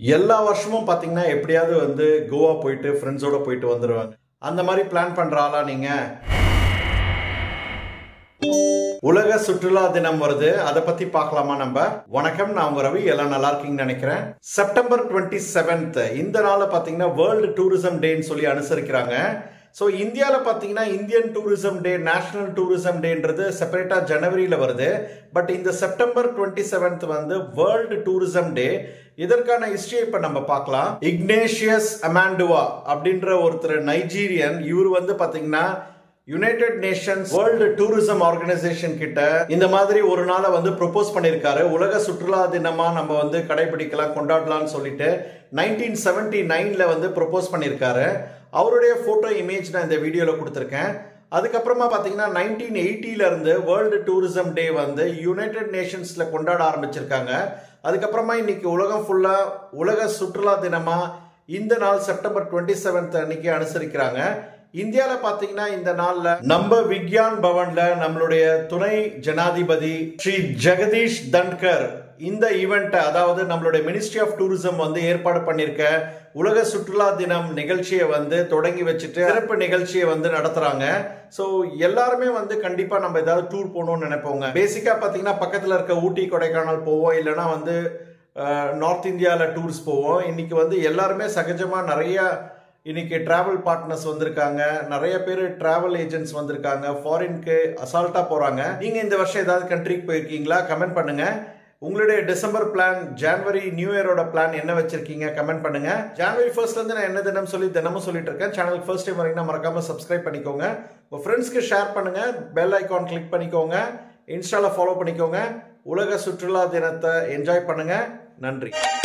எல்லா வருஷமும் பார்த்தீங்கன்னா எப்படியாவது வந்து கோவா போயிட்டு ஃப்ரெண்ட்ஸோட போயிட்டு வந்துடுவாங்க அந்த மாதிரி பிளான் பண்ற ஆளா நீங்க உலக சுற்றுலா தினம் வருது அதை பத்தி பார்க்கலாமா நம்ம வணக்கம் நான் உங்க ரவி எல்லாம் நல்லா இருக்கீங்கன்னு நினைக்கிறேன் செப்டம்பர் டுவெண்ட்டி செவன்த் இந்த நாளை பார்த்தீங்கன்னா வேர்ல்டு டூரிசம் டேன்னு சொல்லி அனுசரிக்கிறாங்க ஸோ இந்தியாவில் பார்த்தீங்கன்னா Indian tourism day national tourism டேன்றது செப்பரேட்டாக ஜனவரியில் வருது பட் இந்த செப்டம்பர் டுவெண்ட்டி செவன்த் வந்து வேர்ல்டு டூரிசம் டே இதற்கான ஹிஸ்டரியை இப்போ நம்ம பார்க்கலாம் இக்னேஷியஸ் அமாண்டுவா அப்படின்ற ஒருத்தர் நைஜீரியன் இவர் வந்து பார்த்தீங்கன்னா United Nations world tourism organisation கிட்ட இந்த மாதிரி ஒரு நாளை வந்து ப்ரொபோஸ் பண்ணியிருக்காரு உலக சுற்றுலா தினமா நம்ம வந்து கடைபிடிக்கலாம் கொண்டாடலாம்னு சொல்லிட்டு நைன்டீன் செவன்டி நைன்ல வந்து ப்ரொபோஸ் பண்ணியிருக்காரு அவருடைய போட்டோ இமேஜ் நான் இந்த வீடியோவில் கொடுத்துருக்கேன் அதுக்கப்புறமா பார்த்தீங்கன்னா நைன்டீன் எயிட்டில இருந்து வேர்ல்டு டூரிசம் டே வந்து யுனைடெட் நேஷன்ஸ்ல கொண்டாட ஆரம்பிச்சிருக்காங்க அதுக்கப்புறமா இன்னைக்கு உலகம் ஃபுல்லா உலக சுற்றுலா தினமா இந்த நாள் செப்டம்பர் டுவெண்ட்டி செவன்த் அன்னைக்கு அனுசரிக்கிறாங்க இந்தியாவில் பார்த்தீங்கன்னா இந்த நாளில் நம்ம விக்யான் பவன்ல நம்மளுடைய துணை ஜனாதிபதி ஸ்ரீ ஜெகதீஷ் தன்கர் இந்த ஈவெண்ட்டை அதாவது நம்மளுடைய மினிஸ்ட்ரி ஆஃப் டூரிசம் வந்து ஏற்பாடு பண்ணியிருக்க உலக சுற்றுலா தினம் நிகழ்ச்சியை வந்து தொடங்கி வச்சுட்டு சிறப்பு நிகழ்ச்சியை வந்து நடத்துறாங்க ஸோ எல்லாருமே வந்து கண்டிப்பா நம்ம ஏதாவது டூர் போகணும்னு நினைப்போங்க பேசிக்கா பார்த்தீங்கன்னா பக்கத்தில் இருக்க ஊட்டி கொடைக்கானல் போவோம் இல்லைன்னா வந்து நார்த் இந்தியாவில் டூர்ஸ் போவோம் இன்னைக்கு வந்து எல்லாருமே சகஜமாக நிறைய இன்னைக்கு டிராவல் பார்ட்னர்ஸ் வந்திருக்காங்க நிறைய பேர் டிராவல் ஏஜென்ட்ஸ் வந்திருக்காங்க ஃபாரின்க்கு அசால்ட்டா போறாங்க நீங்க இந்த வருஷம் ஏதாவது கண்ட்ரிக்கு போயிருக்கீங்களா கமெண்ட் பண்ணுங்க உங்களுடைய டிசம்பர் பிளான் ஜான்வரி நியூ இயரோட பிளான் என்ன வச்சிருக்கீங்க கமெண்ட் பண்ணுங்க ஜான்வரி ஃபர்ஸ்ட்ல இருந்து நான் என்ன தினம் சொல்லி தினமும் சொல்லிட்டு இருக்கேன் சேனல் ஃபர்ஸ்ட் டைம் வரைக்கும் மறக்காம சப்ஸ்கிரைப் பண்ணிக்கோங்க உங்க ஃப்ரெண்ட்ஸ்க்கு ஷேர் பண்ணுங்க பெல் ஐகான் கிளிக் பண்ணிக்கோங்க இன்ஸ்டால ஃபாலோ பண்ணிக்கோங்க உலக சுற்றுலா தினத்தை என்ஜாய் பண்ணுங்க நன்றி